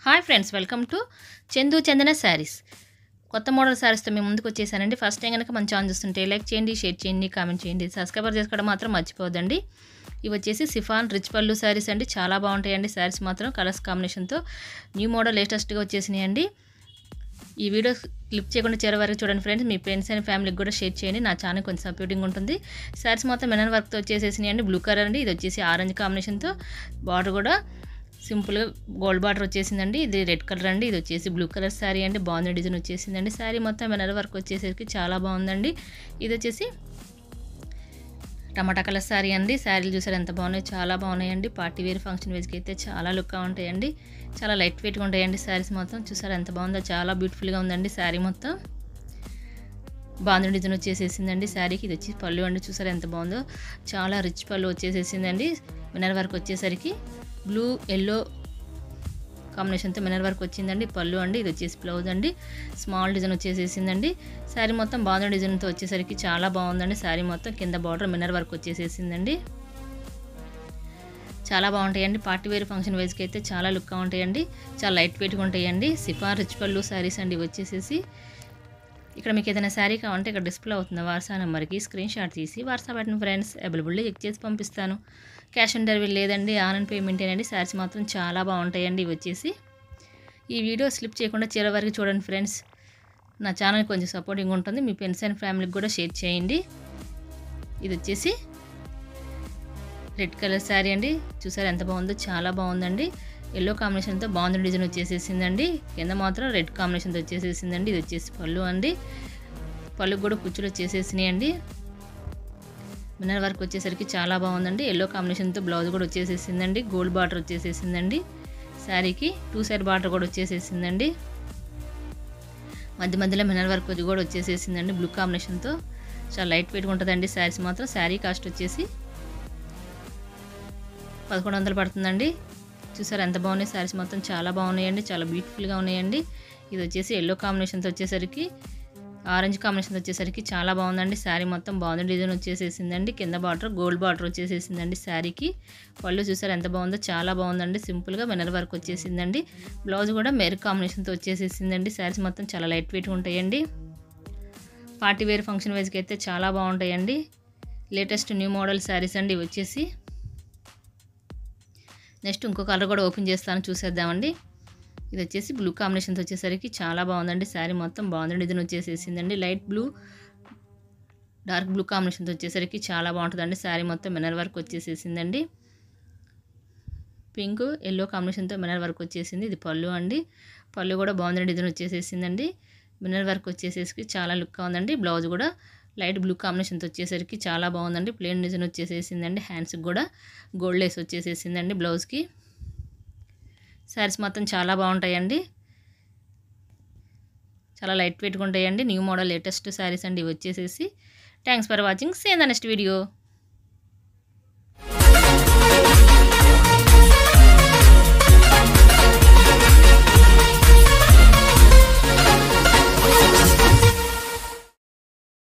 hi friends welcome to Chandu Chandana saris కొత్త model శారీస్తో మేము ముందుకు వచ్చేసానండి ఫస్ట్ టైం కనుక మన ఛానల్ చూస్తుంటే లైక్ చేయండి షేర్ చేయండి కామెంట్ చేయండి సబ్స్క్రైబర్ చేసుకోవడం మాత్రం మర్చిపోవద్దండి ఇవి వచ్చేసి సిఫాన్ రిచ్ పళ్ళు శారీస్ అండి చాలా బాగుంటాయండి శారీస్ మాత్రం కలర్స్ కాంబినేషన్తో న్యూ మోడల్ లేటెస్ట్గా వచ్చేసినాయండి ఈ వీడియో క్లిప్ చేయకుండా చేరే వరకు చూడండి ఫ్రెండ్స్ మీ ఫ్రెండ్స్ అండ్ ఫ్యామిలీకి కూడా షేర్ చేయండి నా ఛానల్ కొంచెం సపోర్టింగ్ ఉంటుంది శారీస్ మొత్తం మెనన్ వర్క్తో వచ్చేసేసినాయి అండి బ్లూ కలర్ అండి ఇది వచ్చేసి ఆరెంజ్ కాంబినేషన్తో బార్డర్ కూడా సింపుల్గా గోల్డ్ బార్డర్ వచ్చేసిందండి ఇది రెడ్ కలర్ అండి ఇది వచ్చేసి బ్లూ కలర్ శారీ అండి బాగుంది డిజైన్ వచ్చేసిందండి శారీ మొత్తం మెనర్ వర్క్ వచ్చేసరికి చాలా బాగుందండి ఇది వచ్చేసి టమాటా కలర్ శారీ అండి శారీలు చూసారు ఎంత బాగున్నాయి చాలా బాగున్నాయండి పార్టీ వేర్ ఫంక్షన్ వేస్కి అయితే చాలా లుక్గా ఉంటాయండి చాలా లైట్ వెయిట్గా ఉంటాయండి శారీస్ మొత్తం చూసారు ఎంత బాగుందో చాలా బ్యూటిఫుల్గా ఉందండి శారీ మొత్తం బాగుంది డిజైన్ వచ్చేసేసిందండి శారీకి ఇది వచ్చి పళ్ళు అండి చూసారు ఎంత బాగుందో చాలా రిచ్ పళ్ళు వచ్చేసేసిందండి మినర్ వర్క్ వచ్చేసరికి బ్లూ ఎల్లో కాంబినేషన్తో మినర్ వర్క్ వచ్చిందండి పళ్ళు అండి ఇది వచ్చేసి బ్లౌజ్ అండి స్మాల్ డిజైన్ వచ్చేసేసిందండి శారీ మొత్తం బాగుంది డిజైన్తో వచ్చేసరికి చాలా బాగుందండి శారీ మొత్తం కింద బార్డర్ మినర్ వర్క్ వచ్చేసేసిందండి చాలా బాగుంటాయండి పార్టీ వేర్ ఫంక్షన్ వేస్కి అయితే చాలా లుక్గా ఉంటాయండి చాలా లైట్ వెయిట్గా ఉంటాయండి సిఫా రిచ్ పళ్ళు శారీస్ అండి ఇవి వచ్చేసేసి ఇక్కడ మీకు ఏదైనా శారీ కావాలంటే ఇక్కడ డిస్ప్లే అవుతుంది వాట్సాప్ నెంబర్కి స్క్రీన్ షాట్ తీసి వాట్సాప్ పెట్టిన ఫ్రెండ్స్ అవైలబుల్ చెక్ చేసి పంపిస్తాను క్యాష్ ఆన్ డెలివరీ లేదండి ఆన్లైన్ పేమెంట్ అండి శారీస్ మాత్రం చాలా బాగుంటాయండి ఇవి వచ్చేసి ఈ వీడియో స్లిప్ చేయకుండా చివరి వరకు చూడండి ఫ్రెండ్స్ నా ఛానల్ కొంచెం సపోర్టింగ్ ఉంటుంది మీ ఫ్రెండ్స్ అండ్ ఫ్యామిలీకి కూడా షేర్ చేయండి ఇది వచ్చేసి రెడ్ కలర్ శారీ అండి చూసారు ఎంత బాగుందో చాలా బాగుందండి ఎల్లో కాంబినేషన్తో బాగుంది డిజైన్ వచ్చేసేసిందండి కింద మాత్రం రెడ్ కాంబినేషన్తో వచ్చేసేసిందండి ఇది వచ్చేసి పళ్ళు అండి పళ్ళుకి కూడా కుచ్చులు వచ్చేసేసినాయి అండి మినర్ వర్క్ వచ్చేసరికి చాలా బాగుందండి ఎల్లో కాంబినేషన్తో బ్లౌజ్ కూడా వచ్చేసేసిందండి గోల్డ్ బార్డర్ వచ్చేసేసిందండి శారీకి టూ సైడ్ బార్డర్ కూడా వచ్చేసేసిందండి మధ్య మధ్యలో మినర్ వర్క్ కూడా వచ్చేసేసిందండి బ్లూ కాంబినేషన్తో చాలా లైట్ వెయిట్గా ఉంటుందండి శారీస్ మాత్రం శారీ కాస్ట్ వచ్చేసి పదకొండు వందలు పడుతుందండి చూసారు ఎంత బాగున్నాయి శారీస్ మొత్తం చాలా బాగున్నాయండి చాలా బ్యూటిఫుల్గా ఉన్నాయండి ఇది వచ్చేసి ఎల్లో కాంబినేషన్తో వచ్చేసరికి ఆరెంజ్ కాంబినేషన్ వచ్చేసరికి చాలా బాగుందండి శారీ మొత్తం బాగుంది డిజైన్ వచ్చేసేసిందండి కింద బార్డర్ గోల్డ్ బార్డర్ వచ్చేసేసిందండి శారీకి పళ్ళు చూసారు ఎంత బాగుందో చాలా బాగుందండి సింపుల్గా మినర్ వర్క్ వచ్చేసిందండి బ్లౌజ్ కూడా మెరుగు కాంబినేషన్తో వచ్చేసేసిందండి శారీస్ మొత్తం చాలా లైట్ వెయిట్ ఉంటాయండి పార్టీ వేర్ ఫంక్షన్ వేస్కి అయితే చాలా బాగుంటాయండి లేటెస్ట్ న్యూ మోడల్ శారీస్ అండి ఇవి వచ్చేసి నెక్స్ట్ ఇంకో కలర్ కూడా ఓపెన్ చేస్తాను చూసేద్దామండి ఇది వచ్చేసి బ్లూ కాంబినేషన్తో వచ్చేసరికి చాలా బాగుందండి శారీ మొత్తం బాగుందండి ఇది వచ్చేసేసిందండి లైట్ బ్లూ డార్క్ బ్లూ కాంబినేషన్తో వచ్చేసరికి చాలా బాగుంటుందండి శారీ మొత్తం మినర్ వర్క్ వచ్చేసేసిందండి పింక్ ఎల్లో కాంబినేషన్తో మినర్ వర్క్ వచ్చేసింది ఇది పళ్ళు అండి పళ్ళు కూడా బాగుందండి డిజైన్ వచ్చేసేసిందండి మినర్ వర్క్ వచ్చేసేసి చాలా లుక్గా ఉందండి బ్లౌజ్ కూడా లైట్ బ్లూ కాంబినేషన్తో వచ్చేసరికి చాలా బాగుందండి ప్లెయిన్ డిజైన్ వచ్చేసేసిందండి హ్యాండ్స్కి కూడా గోల్డ్ లేస్ వచ్చేసేసిందండి బ్లౌజ్కి శారీస్ మొత్తం చాలా బాగుంటాయండి చాలా లైట్ వెయిట్గా ఉంటాయండి న్యూ మోడల్ లేటెస్ట్ శారీస్ అండి ఇవి వచ్చేసేసి thanks for watching same the next video